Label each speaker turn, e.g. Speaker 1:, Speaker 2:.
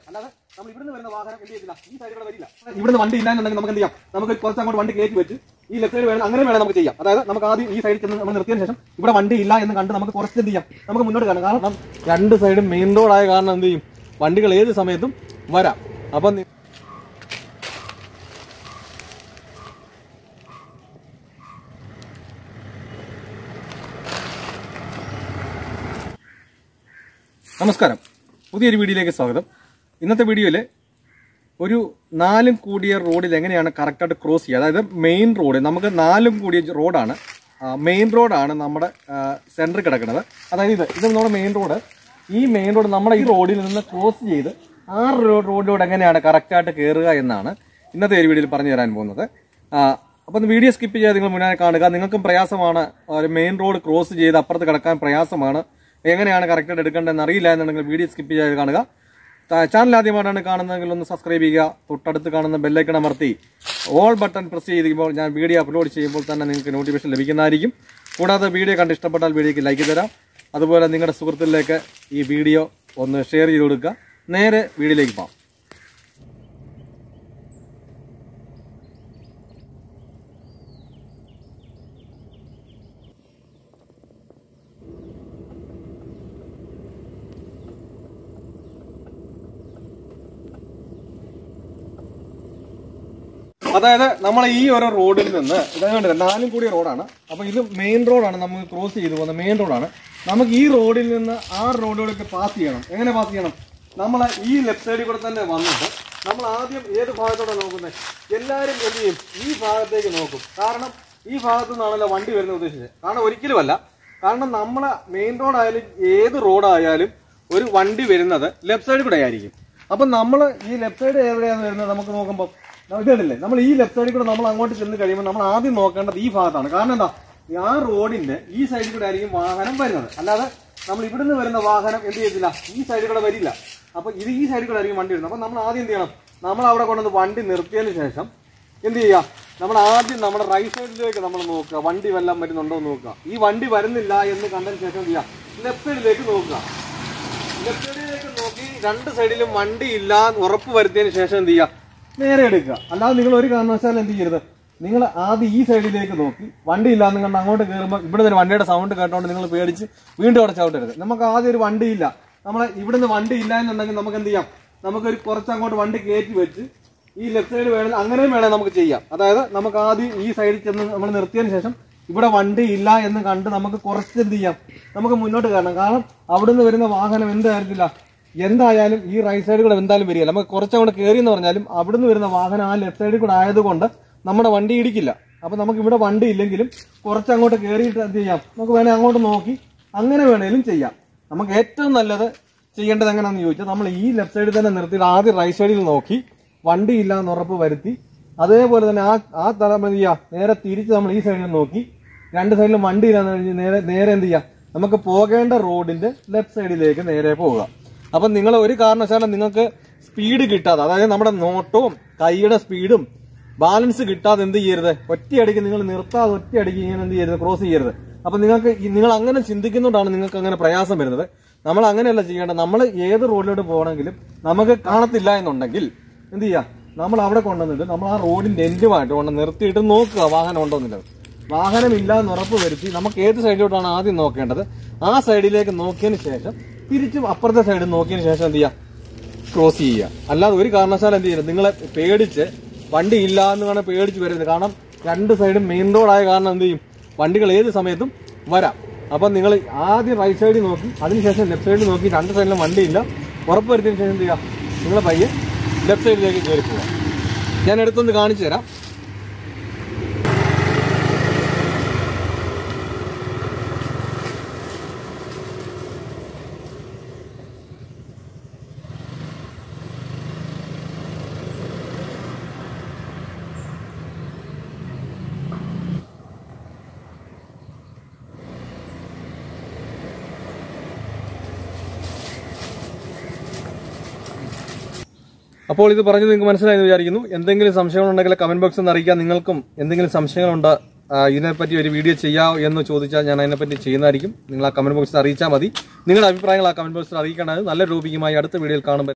Speaker 1: വരുന്നത് അല്ലാതെ നമ്മൾ ഇവിടുന്ന് വരുന്ന വാഹനം എന്ത് ചെയ്തില്ല ഈ സൈഡിൽ കൂടെ വരില്ല ഇവിടുന്ന് വണ്ടി ഇല്ലാന്നുണ്ടെങ്കിൽ നമുക്ക് എന്ത് ചെയ്യാം നമുക്ക് കുറച്ച് അങ്ങോട്ട് വണ്ടി കയറ്റി വെച്ച് ഈ ലെഫ്റ്റ് സൈഡ് വേണം അങ്ങനെ വേണം നമുക്ക് ചെയ്യാം അതായത് നമുക്ക് ആദ്യം ഈ സൈഡിൽ ചെന്ന് നമ്മൾ നിർത്തിയതിന് ശേഷം ഇവിടെ വണ്ടി ഇല്ല എന്ന് കണ്ട് നമുക്ക് കുറച്ച് എന്ത് ചെയ്യാം നമുക്ക് മുന്നോട്ട് കാണാം കാരണം രണ്ട് സൈഡും മെയിൻ റോഡായ കാരണം എന്ത് ചെയ്യും വണ്ടികൾ ഏത് സമയത്തും വരാം അപ്പം നി- നമസ്കാരം പുതിയൊരു വീഡിയോയിലേക്ക് സ്വാഗതം ഇന്നത്തെ വീഡിയോയിൽ ഒരു നാലും കൂടിയ റോഡിൽ എങ്ങനെയാണ് കറക്റ്റായിട്ട് ക്രോസ് ചെയ്യുക അതായത് മെയിൻ റോഡ് നമുക്ക് നാലും കൂടിയ റോഡാണ് മെയിൻ റോഡാണ് നമ്മുടെ സെൻറ്ററിൽ കിടക്കുന്നത് അതായത് ഇത് ഇത് നമ്മുടെ മെയിൻ റോഡ് ഈ മെയിൻ റോഡ് നമ്മുടെ ഈ റോഡിൽ നിന്ന് ക്രോസ് ചെയ്ത് ആ റോ- റോഡിലൂടെ എങ്ങനെയാണ് കറക്റ്റായിട്ട് കയറുക എന്നാണ് ഇന്നത്തെ ഒരു വീഡിയോയിൽ പറഞ്ഞു തരാൻ പോകുന്നത് അപ്പം വീഡിയോ സ്കിപ്പ് ചെയ്യാതെ നിങ്ങൾ മുന്നേ കാണുക നിങ്ങൾക്കും പ്രയാസമാണ് ഒരു മെയിൻ റോഡ് ക്രോസ് ചെയ്ത് അപ്പുറത്ത് കിടക്കാൻ പ്രയാസമാണ് എങ്ങനെയാണ് കറക്റ്റായിട്ട് എടുക്കേണ്ടതെന്ന് അറിയില്ല എന്നുണ്ടെങ്കിൽ വീഡിയോ സ്കിപ്പ് ചെയ്ത് കാണുക ത- ചാനൽ ആദ്യമായിട്ടാണ് കാണുന്നതെങ്കിൽ ഒന്ന് സബ്സ്ക്രൈബ് ചെയ്യുക തൊട്ടടുത്ത് കാണുന്ന ബെല്ലൈക്കൺ അമർത്തി ഓൾ ബട്ടൺ പ്രസ് ചെയ്യുമ്പോൾ ഞാൻ വീഡിയോ അപ്ലോഡ് ചെയ്യുമ്പോൾ തന്നെ നിങ്ങൾക്ക് നോട്ടിഫിക്കേഷൻ ലഭിക്കുന്നതായിരിക്കും കൂടാതെ വീഡിയോ കണ്ട് ഇഷ്ടപ്പെട്ടാൽ വീഡിയോക്ക് ലൈക്ക് തരാം അതുപോലെ നിങ്ങളുടെ സുഹൃത്തുക്കളിലേക്ക് ഈ വീഡിയോ ഒന്ന് ഷെയർ ചെയ്ത് കൊടുക്കുക നേരെ വീഡിയോയിലേക്ക് പോകാം അതായത് നമ്മൾ ഈ ഒരു റോഡിൽ നിന്ന് ഇതായത് കണ്ടില്ലേ, നാലും കൂടിയ റോഡാണ് അപ്പൊ ഇത് മെയിൻ റോഡാണ് നമ്മൾ ക്രോസ് ചെയ്തു പോകുന്ന മെയിൻ റോഡാണ് നമുക്ക് ഈ റോഡിൽ നിന്ന് ആ റോഡിലേക്ക് പാസ് ചെയ്യണം എങ്ങനെ പാസ് ചെയ്യണം നമ്മൾ ഈ ലെഫ്റ്റ് സൈഡിൽ കൂടെ തന്നെ വന്നിട്ട് നമ്മൾ ആദ്യം ഏത് ഭാഗത്തോടെ നോക്കുന്നത് എല്ലാവരും എന്ത് ചെയ്യും ഈ ഭാഗത്തേക്ക് നോക്കും കാരണം ഈ ഭാഗത്തു നിന്നാണല്ലോ വണ്ടി വരുന്നത് ഉദ്ദേശിച്ചത് കാരണം ഒരിക്കലുമല്ല കാരണം നമ്മളെ മെയിൻ റോഡായാലും ഏത് റോഡായാലും ഒരു വണ്ടി വരുന്നത് ലെഫ്റ്റ് സൈഡിൽ കൂടെ ആയിരിക്കും അപ്പം നമ്മൾ ഈ ലെഫ്റ്റ് സൈഡ് എവിടെയാണ് വരുന്നത് നമുക്ക് നോക്കുമ്പോൾ ഇത് കണ്ടില്ലേ നമ്മൾ ഈ ലെഫ്റ്റ് സൈഡിൽ കൂടെ നമ്മൾ അങ്ങോട്ട് ചെന്ന് കഴിയുമ്പോൾ നമ്മൾ ആദ്യം നോക്കേണ്ടത് ഈ ഭാഗത്താണ് കാരണം എന്താ ആ റോഡിന്റെ ഈ സൈഡിൽ കൂടെ ആയിരിക്കും വാഹനം വരുന്നത് അല്ലാതെ നമ്മൾ ഇവിടുന്ന് വരുന്ന വാഹനം എന്ത് ചെയ്യത്തില്ല ഈ സൈഡിൽ കൂടെ വരില്ല അപ്പൊ ഇത് ഈ സൈഡിൽ കൂടെ ആയിരിക്കും വണ്ടി വരുന്നത് അപ്പൊ നമ്മൾ ആദ്യം എന്ത് ചെയ്യണം നമ്മൾ അവിടെ കൊണ്ടുവന്ന് വണ്ടി നിർത്തിയതിന് ശേഷം എന്ത് ചെയ്യുക നമ്മൾ ആദ്യം നമ്മുടെ റൈറ്റ് സൈഡിലേക്ക് നമ്മൾ നോക്കുക വണ്ടി വല്ലതും വരുന്നുണ്ടോ എന്ന് നോക്കുക ഈ വണ്ടി വരുന്നില്ല എന്ന് കണ്ടതിന് ശേഷം എന്ത് ചെയ്യുക ലെഫ്റ്റ് സൈഡിലേക്ക് നോക്കുക ലെഫ്റ്റ് സൈഡിലേക്ക് നോക്കി രണ്ട് സൈഡിലും വണ്ടി ഇല്ല എന്ന് ഉറപ്പ് വരുത്തിയതിന് ശേഷം എന്ത് ചെയ്യുക നേരെ എടുക്കുക അല്ലാതെ നിങ്ങൾ ഒരു കാരണവശാലും എന്ത് ചെയ്യരുത് നിങ്ങൾ ആദ്യം ഈ സൈഡിലേക്ക് നോക്കി വണ്ടി ഇല്ലാന്ന് കണ്ട് അങ്ങോട്ട് കയറുമ്പോൾ ഇവിടെ നിന്ന് വണ്ടിയുടെ സൗണ്ട് കേട്ടോണ്ട് നിങ്ങൾ പേടിച്ച് വീണ്ടും അവിടെ ചവിട്ടരുത് നമുക്ക് ആദ്യം ഒരു വണ്ടി ഇല്ല നമ്മളെ ഇവിടുന്ന് വണ്ടി ഇല്ല എന്നുണ്ടെങ്കിൽ നമുക്ക് എന്ത് ചെയ്യാം നമുക്കൊരു കുറച്ച് അങ്ങോട്ട് വണ്ടി കയറ്റി വെച്ച് ഈ ലെഫ്റ്റ് സൈഡ് വേണമെങ്കിൽ അങ്ങനെയും വേണേൽ നമുക്ക് ചെയ്യാം അതായത് നമുക്ക് ആദ്യം ഈ സൈഡിൽ ചെന്ന് നമ്മൾ നിർത്തിയതിന് ശേഷം ഇവിടെ വണ്ടി ഇല്ല എന്ന് കണ്ട് നമുക്ക് കുറച്ച് എന്ത് ചെയ്യാം നമുക്ക് മുന്നോട്ട് കയറണം കാരണം അവിടുന്ന് വരുന്ന വാഹനം എന്തായിരുന്നില്ല എന്തായാലും ഈ റൈറ്റ് സൈഡിൽ കൂടെ എന്തായാലും വരിക നമുക്ക് കുറച്ചങ്ങോട്ട് കയറി എന്ന് പറഞ്ഞാലും അവിടുന്ന് വരുന്ന വാഹനം ആ ലെഫ്റ്റ് സൈഡിൽ കൂടെ ആയതുകൊണ്ട് നമ്മുടെ വണ്ടി ഇടിക്കില്ല അപ്പൊ നമുക്ക് ഇവിടെ വണ്ടി ഇല്ലെങ്കിലും കുറച്ച് അങ്ങോട്ട് കയറിയിട്ട് എന്ത് ചെയ്യാം നമുക്ക് വേണേൽ അങ്ങോട്ട് നോക്കി അങ്ങനെ വേണേലും ചെയ്യാം നമുക്ക് ഏറ്റവും നല്ലത് ചെയ്യേണ്ടത് എങ്ങനെയാണെന്ന് ചോദിച്ചാൽ നമ്മൾ ഈ ലെഫ്റ്റ് സൈഡിൽ തന്നെ നിർത്തിയിട്ട് ആദ്യം റൈറ്റ് സൈഡിൽ നോക്കി വണ്ടി ഇല്ല എന്ന് ഉറപ്പ് വരുത്തി അതേപോലെ തന്നെ ആ ആ തലം എന്ത് ചെയ്യുക നേരെ തിരിച്ച് നമ്മൾ ഈ സൈഡിൽ നോക്കി രണ്ട് സൈഡിലും വണ്ടി ഇല്ലാന്ന് കഴിഞ്ഞ് നേരെ നേരെ എന്ത് ചെയ്യുക നമുക്ക് പോകേണ്ട റോഡിന്റെ ലെഫ്റ്റ് സൈഡിലേക്ക് നേരെ പോവുക അപ്പം നിങ്ങൾ ഒരു കാരണവശാലും നിങ്ങൾക്ക് സ്പീഡ് കിട്ടാതെ അതായത് നമ്മുടെ നോട്ടവും കൈയുടെ സ്പീഡും ബാലൻസ് കിട്ടാതെ എന്ത് ചെയ്യരുത് ഒറ്റയടിക്ക് നിങ്ങൾ നിർത്താതെ ഒറ്റയടിക്ക് ഇങ്ങനെ എന്ത് ചെയ്യരുത് ക്രോസ് ചെയ്യരുത് അപ്പൊ നിങ്ങൾക്ക് ഈ- നിങ്ങൾ അങ്ങനെ ചിന്തിക്കുന്നതുകൊണ്ടാണ് നിങ്ങൾക്ക് അങ്ങനെ പ്രയാസം വരുന്നത് നമ്മൾ അങ്ങനെയല്ല ചെയ്യേണ്ടത് നമ്മൾ ഏത് റോഡിലോട്ട് പോകണമെങ്കിലും നമുക്ക് കാണത്തില്ല എന്നുണ്ടെങ്കിൽ എന്ത് ചെയ്യുക നമ്മൾ അവിടെ കൊണ്ടുവന്നിട്ട് നമ്മൾ ആ റോഡിന്റെ എൻഡുമായിട്ട് കൊണ്ട് നിർത്തിയിട്ട് നോക്കുക വാഹനം ഉണ്ടോ എന്നുള്ളത് വാഹനം ഇല്ല എന്ന് ഉറപ്പ് വരുത്തി നമുക്ക് ഏത് സൈഡിലോട്ടാണ് ആദ്യം നോക്കേണ്ടത് ആ സൈഡിലേക്ക് നോക്കിയതിന് ശേഷം തിരിച്ചും അപ്പുറത്തെ സൈഡ് നോക്കിയതിന് ശേഷം എന്ത് ചെയ്യുക ക്രോസ് ചെയ്യുക അല്ലാതെ ഒരു കാരണവശാലും എന്ത് ചെയ്യരുത് നിങ്ങളെ പേടിച്ച് വണ്ടി ഇല്ല എന്ന് കാണാൻ പേടിച്ച് വരരുത് കാരണം രണ്ട് സൈഡും മെയിൻ റോഡായ കാരണം എന്ത് ചെയ്യും വണ്ടികൾ ഏത് സമയത്തും വരാം അപ്പം നിങ്ങൾ ആദ്യം റൈറ്റ് സൈഡിൽ നോക്കി അതിനുശേഷം ലെഫ്റ്റ് സൈഡിൽ നോക്കി രണ്ട് സൈഡിലും വണ്ടിയില്ല ഉറപ്പ് വരുത്തിയതിന് ശേഷം എന്ത് ചെയ്യുക നിങ്ങൾ പയ്യെ ലെഫ്റ്റ് സൈഡിലേക്ക് കയറി പോവാം ഞാൻ എടുത്തൊന്ന് കാണിച്ചു തരാം അപ്പോൾ ഇത് പറഞ്ഞത് നിങ്ങൾക്ക് മനസ്സിലായെന്ന് വിചാരിക്കുന്നു എന്തെങ്കിലും സംശയങ്ങളുണ്ടെങ്കിൽ കമന്റ് ബോക്സിൽ നിന്ന് അറിയിക്കാം നിങ്ങൾക്കും എന്തെങ്കിലും സംശയങ്ങളുണ്ട് ആ, ഇതിനെപ്പറ്റി ഒരു വീഡിയോ ചെയ്യാമോ എന്ന് ചോദിച്ചാൽ ഞാൻ അതിനെപ്പറ്റി ചെയ്യുന്നതായിരിക്കും നിങ്ങൾ ആ കമന്റ് ബോക്സിൽ അറിയിച്ചാൽ മതി നിങ്ങളുടെ അഭിപ്രായങ്ങൾ ആ കമന്റ് ബോക്സിൽ അറിയിക്കേണ്ടത് നല്ല രൂപികമായി അടുത്ത വീഡിയോയിൽ കാണുമ്പോൾ